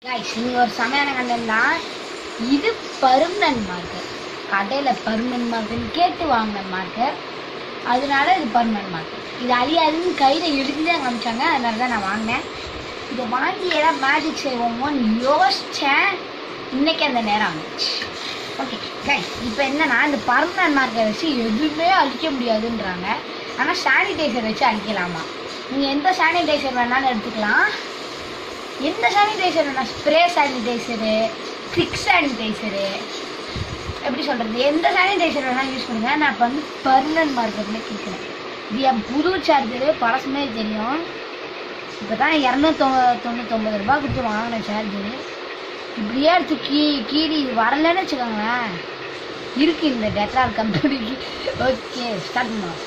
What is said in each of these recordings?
Guys நீங்கள் ஒரு செமையான கண்டென்ட் தான் இது பர்மனன்ட் மார்க்கர் கடையில் பர்மனன்ட் மார்க்கர்னு கேட்டு வாங்கின மார்க்கர் அதனால இது பர்மனன்ட் மார்க்கர் இது அழியாதுன்னு கையில் எழுதி தான் காமிச்சாங்க அதனால தான் நான் வாங்கினேன் இதை வாங்கி ஏதாவது மேஜிக் செய்வோமோன்னு யோசித்தேன் இன்னைக்கு அந்த நேரம் வந்துச்சு ஓகே கைஸ் இப்போ என்னன்னா இந்த பர்மனன்ட் மார்க்கர் வச்சு எதுவுமே அழிக்க முடியாதுன்றாங்க ஆனால் சானிடைசர் வச்சு அழிக்கலாமா நீங்கள் எந்த சானிடைசர் வேணாலும் எடுத்துக்கலாம் எந்த சானிடைசர் வேணா ஸ்ப்ரே சானிடைசரு க்விக் சானிடைசரு எப்படி சொல்கிறது எந்த சானிடைசர் வேணாலும் யூஸ் பண்ணுங்க நான் இப்போ வந்து பர்மனன்ட் மார்க்கர்னு கேட்குறேன் இது என் புது சார்ஜரு பழசுமே தெரியும் இப்போ தான் இரநூத்தொ தொண்ணூத்தொம்பது ரூபாய் கொடுத்து வாங்கின சார்ஜரு இப்படியே எடுத்து கீ கீழி வரலன்னு வச்சுக்கோங்களேன் இருக்கு இந்த டெட்ரால் கம்பெனிக்கு ஓகே ஸ்டார்ட் பண்ணுவோம்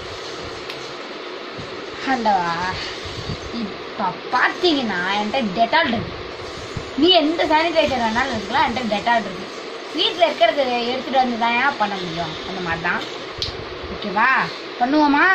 ஆண்டவா இப்போ பார்த்தீங்கன்னா என்கிட்ட டெட்டால் இருக்கு நீ எந்த சானிடைசர் வேணாலும் எடுத்துக்கலாம் என்கிட்ட டெட்டால் இருக்கு வீட்டில் இருக்கிறத எடுத்துகிட்டு வந்து தான் ஏன் பண்ண முடியும் அந்த மாதிரி தான் ஓகேவா பண்ணுவோமா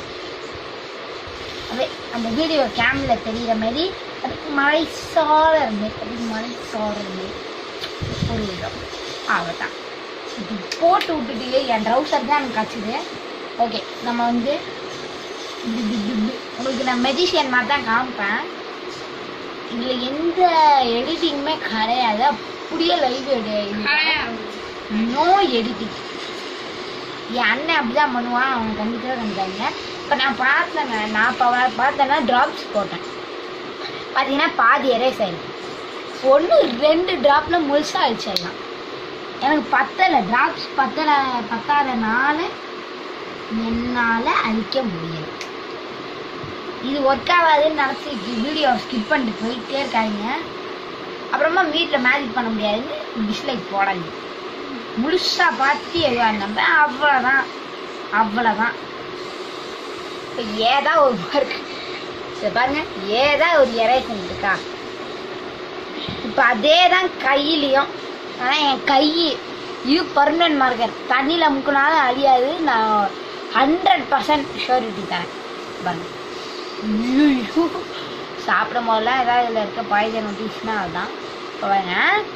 அதே அந்த வீடியோ கேமரா தெரிகிற மாதிரி அதுக்கு மழை சாரல் அதுக்கு மழை சாரல் ஒரு இடம் அவ்வளோதான் இது போட்டு விட்டுட்டு என் ட்ரௌசர் தான் எனக்கு கச்சுது ஓகே நம்ம வந்து இப்படி இப்படி இப்படி இப்படி. உங்களுக்கு நான் மெஜிஷியன் மாதிரி தான் காமிப்பேன் இதில் எந்த எடிட்டிங்குமே கிடையாது அப்படியே லைவ் எடு நோ எடிட்டிங் என் அண்ணன் அப்படிதான் பண்ணுவான் அவன் கண்டிப்பாக கண்டாங்க இப்போ நான் பார்த்தேங்க நான் இப்போ பார்த்தேன்னா ட்ராப்ஸ் போட்டேன் பார்த்தீங்கன்னா பாதி எரேஸ் ஆயிருக்கு ஒன்று ரெண்டு ட்ராப்பில் முழுசாக அழிச்சிடலாம் எனக்கு பத்தலை ட்ராப்ஸ் பத்தலை பத்தாதனால என்னால் அழிக்க முடியல இது ஒர்க் ஆகாதுன்னு நினச்சி வீடியோ ஸ்கிப் பண்ணிட்டு போயிட்டே இருக்காங்க அப்புறமா வீட்டில் மேஜிக் பண்ண முடியாதுன்னு டிஸ்லைக் போடாதீங்க முழுசா பார்த்து எதுவாக நம்ப அவ்வளோதான் அவ்வளோதான் இப்போ ஏதா ஒரு ஒர்க் சரி பாருங்க ஏதா ஒரு எரேசன் இருக்கா இப்போ அதே தான் கையிலையும் ஆனால் என் கை இது பர்மனன்ட் மார்க்கர் தண்ணியில் முக்கினாலும் அழியாது நான் ஹண்ட்ரட் பர்சன்ட் ஷூரிட்டி தரேன் பாருங்க ஐயோ சாப்பிடும் போதெல்லாம் ஏதாவது இதில் இருக்க பாய்சன் ஒட்டிச்சுன்னா அதுதான் இப்போ பாருங்க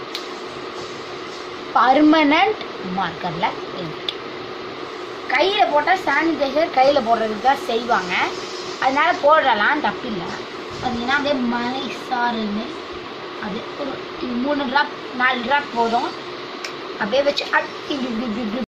பர்மனண்ட் மார்க்கரில் இருக்கு கையில் போட்டால் சானிடைசர் கையில் போடுறதுக்கு தான் செய்வாங்க அதனால போடலாம் தப்பில்லை பார்த்தீங்கன்னா அப்படியே மலை சாறுன்னு அது ஒரு இது மூணு ட்ராப் நாலு ட்ராப் போதும் அப்படியே வச்சு அட் இப்படி இப்படி இப்படி இப்படி